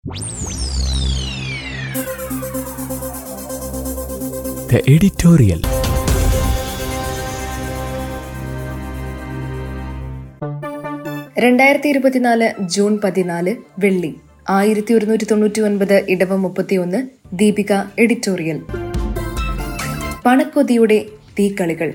The editorial. രണ്ടായിരത്തി ഇരുപത്തിനാല് June പതിനാല് വെള്ളി ആയിരത്തി ഒരുന്നൂറ്റി തൊണ്ണൂറ്റി ഒൻപത് ഇടവ മുപ്പത്തിയൊന്ന് ദീപിക എഡിറ്റോറിയൽ പണക്കൊതിയുടെ തീക്കളികൾ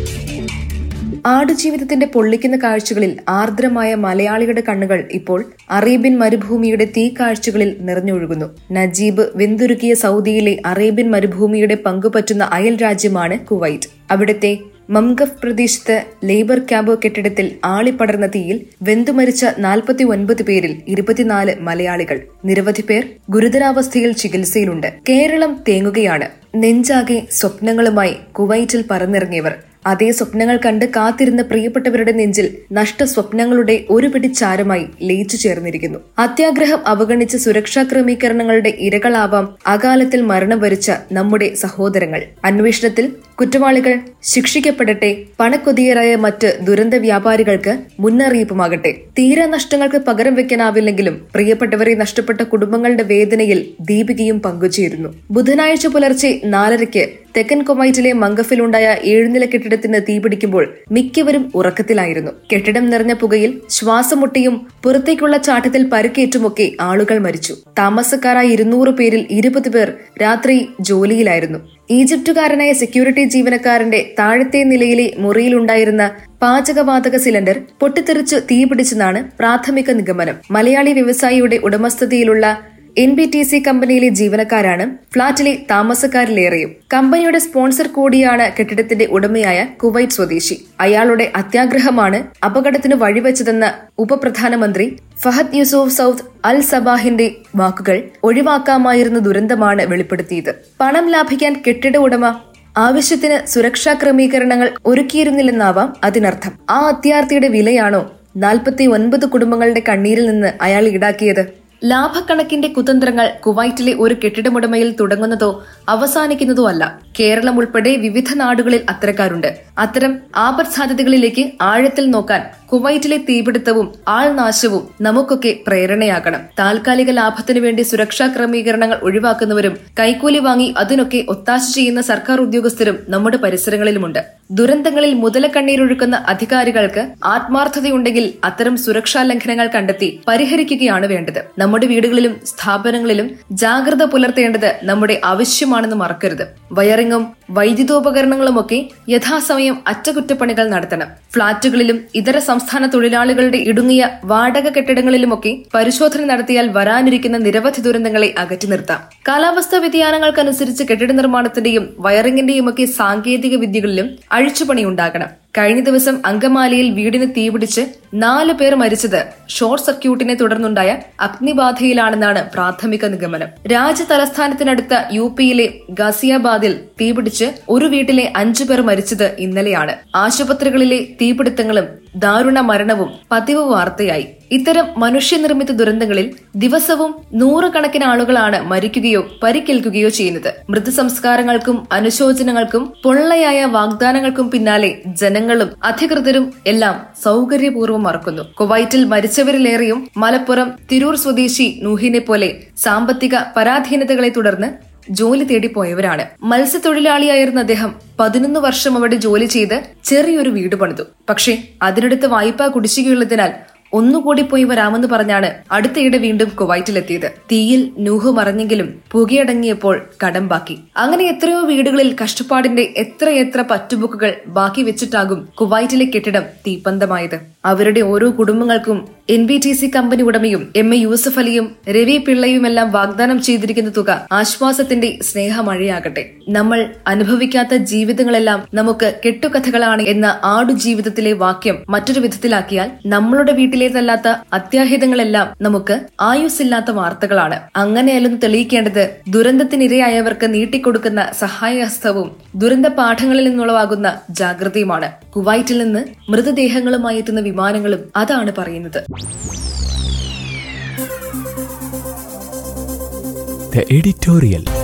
ആടുജീവിതത്തിന്റെ പൊള്ളിക്കുന്ന കാഴ്ചകളിൽ ആർദ്രമായ മലയാളികളുടെ കണ്ണുകൾ ഇപ്പോൾ അറേബ്യൻ മരുഭൂമിയുടെ തീ കാഴ്ചകളിൽ നിറഞ്ഞൊഴുകുന്നു നജീബ് വെന്തുരുക്കിയ സൗദിയിലെ അറേബ്യൻ മരുഭൂമിയുടെ പങ്കുപറ്റുന്ന അയൽ രാജ്യമാണ് കുവൈറ്റ് അവിടുത്തെ മംഗഫ് പ്രദേശത്ത് ലേബർ ക്യാമ്പ് കെട്ടിടത്തിൽ ആളിപ്പടർന്ന തീയിൽ വെന്തുമരിച്ച നാൽപ്പത്തി ഒൻപത് പേരിൽ ഇരുപത്തിനാല് മലയാളികൾ നിരവധി പേർ ഗുരുതരാവസ്ഥയിൽ ചികിത്സയിലുണ്ട് കേരളം തേങ്ങുകയാണ് നെഞ്ചാകെ സ്വപ്നങ്ങളുമായി കുവൈറ്റിൽ പറന്നിറങ്ങിയവർ അതേ സ്വപ്നങ്ങൾ കണ്ട് കാത്തിരുന്ന പ്രിയപ്പെട്ടവരുടെ നെഞ്ചിൽ നഷ്ട സ്വപ്നങ്ങളുടെ ഒരു പിടി ചാരമായി ലയിച്ചു ചേർന്നിരിക്കുന്നു അത്യാഗ്രഹം അവഗണിച്ച സുരക്ഷാ ക്രമീകരണങ്ങളുടെ ഇരകളാവാം അകാലത്തിൽ മരണം വരിച്ച നമ്മുടെ സഹോദരങ്ങൾ അന്വേഷണത്തിൽ കുറ്റവാളികൾ ശിക്ഷിക്കപ്പെടട്ടെ പണക്കൊതിയരായ മറ്റ് ദുരന്ത വ്യാപാരികൾക്ക് മുന്നറിയിപ്പുമാകട്ടെ തീരാ നഷ്ടങ്ങൾക്ക് പകരം വെക്കാനാവില്ലെങ്കിലും പ്രിയപ്പെട്ടവരെ നഷ്ടപ്പെട്ട കുടുംബങ്ങളുടെ വേദനയിൽ ദീപികയും പങ്കുചേരുന്നു ബുധനാഴ്ച പുലർച്ചെ നാലരയ്ക്ക് തെക്കൻ കൊമൈറ്റിലെ മംഗഫിലുണ്ടായ ഏഴുനില കെട്ടിടത്തിന് തീപിടിക്കുമ്പോൾ മിക്കവരും ഉറക്കത്തിലായിരുന്നു കെട്ടിടം നിറഞ്ഞ പുകയിൽ ശ്വാസമുട്ടിയും പുറത്തേക്കുള്ള ചാട്ടത്തിൽ പരുക്കേറ്റുമൊക്കെ ആളുകൾ മരിച്ചു താമസക്കാരായ ഇരുന്നൂറ് പേരിൽ ഇരുപത് പേർ രാത്രി ജോലിയിലായിരുന്നു ഈജിപ്തുകാരനായ സെക്യൂരിറ്റി ജീവനക്കാരന്റെ താഴത്തെ നിലയിലെ മുറിയിലുണ്ടായിരുന്ന പാചകവാതക സിലിണ്ടർ പൊട്ടിത്തെറിച്ച് തീപിടിച്ചെന്നാണ് പ്രാഥമിക നിഗമനം മലയാളി വ്യവസായിയുടെ ഉടമസ്ഥതയിലുള്ള എൻ ബി ടി സി കമ്പനിയിലെ ജീവനക്കാരാണ് ഫ്ളാറ്റിലെ താമസക്കാരിലേറെയും കമ്പനിയുടെ സ്പോൺസർ കൂടിയാണ് കെട്ടിടത്തിന്റെ ഉടമയായ കുവൈറ്റ് സ്വദേശി അയാളുടെ അത്യാഗ്രഹമാണ് അപകടത്തിന് വഴിവെച്ചതെന്ന് ഉപപ്രധാനമന്ത്രി ഫഹദ് യൂസുഫ് സൌദ് അൽ സബാഹിന്റെ വാക്കുകൾ ഒഴിവാക്കാമായിരുന്ന ദുരന്തമാണ് വെളിപ്പെടുത്തിയത് പണം ലാഭിക്കാൻ കെട്ടിട ഉടമ ആവശ്യത്തിന് സുരക്ഷാ ക്രമീകരണങ്ങൾ ഒരുക്കിയിരുന്നില്ലെന്നാവാം അതിനർത്ഥം ആ അത്യാർത്ഥിയുടെ വിലയാണോ നാൽപ്പത്തി ഒൻപത് കുടുംബങ്ങളുടെ കണ്ണീരിൽ നിന്ന് അയാൾ ഈടാക്കിയത് ലാഭക്കണക്കിന്റെ കുതന്ത്രങ്ങൾ കുവൈറ്റിലെ ഒരു കെട്ടിടമുടമയിൽ തുടങ്ങുന്നതോ അവസാനിക്കുന്നതോ അല്ല കേരളം ഉൾപ്പെടെ വിവിധ നാടുകളിൽ അത്തരക്കാരുണ്ട് അത്തരം ആപത് സാധ്യതകളിലേക്ക് ആഴത്തിൽ നോക്കാൻ കുവൈറ്റിലെ തീപിടുത്തവും ആൾനാശവും നമുക്കൊക്കെ പ്രേരണയാകണം താൽക്കാലിക ലാഭത്തിനു വേണ്ടി സുരക്ഷാ ക്രമീകരണങ്ങൾ ഒഴിവാക്കുന്നവരും കൈക്കൂലി വാങ്ങി അതിനൊക്കെ ഒത്താശ ചെയ്യുന്ന സർക്കാർ ഉദ്യോഗസ്ഥരും നമ്മുടെ പരിസരങ്ങളിലുമുണ്ട് ദുരന്തങ്ങളിൽ മുതലക്കണ്ണീരൊഴുക്കുന്ന അധികാരികൾക്ക് ആത്മാർത്ഥതയുണ്ടെങ്കിൽ അത്തരം സുരക്ഷാ ലംഘനങ്ങൾ കണ്ടെത്തി പരിഹരിക്കുകയാണ് വേണ്ടത് നമ്മുടെ വീടുകളിലും സ്ഥാപനങ്ങളിലും ജാഗ്രത പുലർത്തേണ്ടത് നമ്മുടെ ആവശ്യമാണെന്ന് മറക്കരുത് വയറിങ്ങും വൈദ്യുതോപകരണങ്ങളുമൊക്കെ യഥാസമയം അറ്റകുറ്റപ്പണികൾ നടത്തണം ഫ്ളാറ്റുകളിലും ഇതര സംസ്ഥാന തൊഴിലാളികളുടെ ഇടുങ്ങിയ വാടക കെട്ടിടങ്ങളിലുമൊക്കെ പരിശോധന നടത്തിയാൽ വരാനിരിക്കുന്ന നിരവധി ദുരന്തങ്ങളെ അകറ്റി നിർത്താം കാലാവസ്ഥാ വ്യതിയാനങ്ങൾക്കനുസരിച്ച് കെട്ടിട നിർമ്മാണത്തിന്റെയും വയറിംഗിന്റെയുമൊക്കെ സാങ്കേതിക വിദ്യകളിലും അഴിച്ചുപണി ഉണ്ടാകണം കഴിഞ്ഞ ദിവസം അങ്കമാലിയിൽ വീടിന് തീപിടിച്ച് നാല് പേർ മരിച്ചത് ഷോർട്ട് സർക്യൂട്ടിനെ തുടർന്നുണ്ടായ അഗ്നിബാധയിലാണെന്നാണ് പ്രാഥമിക നിഗമനം രാജ്യ തലസ്ഥാനത്തിനടുത്ത യു പിയിലെ ഗാസിയാബാദിൽ തീപിടിച്ച് ഒരു വീട്ടിലെ അഞ്ചു പേർ മരിച്ചത് ഇന്നലെയാണ് ആശുപത്രികളിലെ തീപിടുത്തങ്ങളും ദാരുണ മരണവും പതിവ് വാർത്തയായി ഇത്തരം മനുഷ്യനിർമ്മിത ദുരന്തങ്ങളിൽ ദിവസവും നൂറുകണക്കിന് ആളുകളാണ് മരിക്കുകയോ പരിക്കേൽക്കുകയോ ചെയ്യുന്നത് മൃതസംസ്കാരങ്ങൾക്കും അനുശോചനങ്ങൾക്കും പൊള്ളയായ വാഗ്ദാനങ്ങൾക്കും പിന്നാലെ ജനങ്ങളും അധികൃതരും എല്ലാം സൗകര്യപൂർവ്വം മറക്കുന്നു കുവൈറ്റിൽ മരിച്ചവരിലേറെയും മലപ്പുറം തിരൂർ സ്വദേശി നൂഹിനെ പോലെ സാമ്പത്തിക പരാധീനതകളെ തുടർന്ന് ജോലി തേടിപ്പോയവരാണ് മത്സ്യത്തൊഴിലാളിയായിരുന്ന അദ്ദേഹം പതിനൊന്ന് വർഷം അവിടെ ജോലി ചെയ്ത് ചെറിയൊരു വീട് പണിതു പക്ഷേ അതിനടുത്ത് വായ്പാ കുടിശ്ശികയുള്ളതിനാൽ ഒന്നുകൂടി പോയി വരാമെന്ന് പറഞ്ഞാണ് അടുത്തയിടെ വീണ്ടും കുവൈറ്റിലെത്തിയത് തീയിൽ നൂഹ് മറഞ്ഞെങ്കിലും പുകയടങ്ങിയപ്പോൾ കടം ബാക്കി അങ്ങനെ എത്രയോ വീടുകളിൽ കഷ്ടപ്പാടിന്റെ എത്രയെത്ര പറ്റുബുക്കുകൾ ബാക്കി വെച്ചിട്ടാകും കുവൈറ്റിലെ കെട്ടിടം തീപ്പന്തമായത് അവരുടെ ഓരോ കുടുംബങ്ങൾക്കും N B T C company ഉടമയും എം എ യൂസഫ് അലിയും രവി പിള്ളയുമെല്ലാം വാഗ്ദാനം ചെയ്തിരിക്കുന്ന തുക ആശ്വാസത്തിന്റെ സ്നേഹമഴയാകട്ടെ നമ്മൾ അനുഭവിക്കാത്ത ജീവിതങ്ങളെല്ലാം നമുക്ക് കെട്ടുകഥകളാണ് എന്ന ആടുജീവിതത്തിലെ വാക്യം മറ്റൊരു വിധത്തിലാക്കിയാൽ നമ്മളുടെ വീട്ടിലേതല്ലാത്ത അത്യാഹിതങ്ങളെല്ലാം നമുക്ക് ആയുസ്സില്ലാത്ത വാർത്തകളാണ് അങ്ങനെയല്ലെന്ന് തെളിയിക്കേണ്ടത് ദുരന്തത്തിനിരയായവർക്ക് നീട്ടിക്കൊടുക്കുന്ന സഹായഹസ്തവും ദുരന്ത പാഠങ്ങളിൽ നിന്നുളവാകുന്ന ജാഗ്രതയുമാണ് കുവൈറ്റിൽ നിന്ന് മൃതദേഹങ്ങളുമായി എത്തുന്ന വിമാനങ്ങളും അതാണ് പറയുന്നത് The editorial.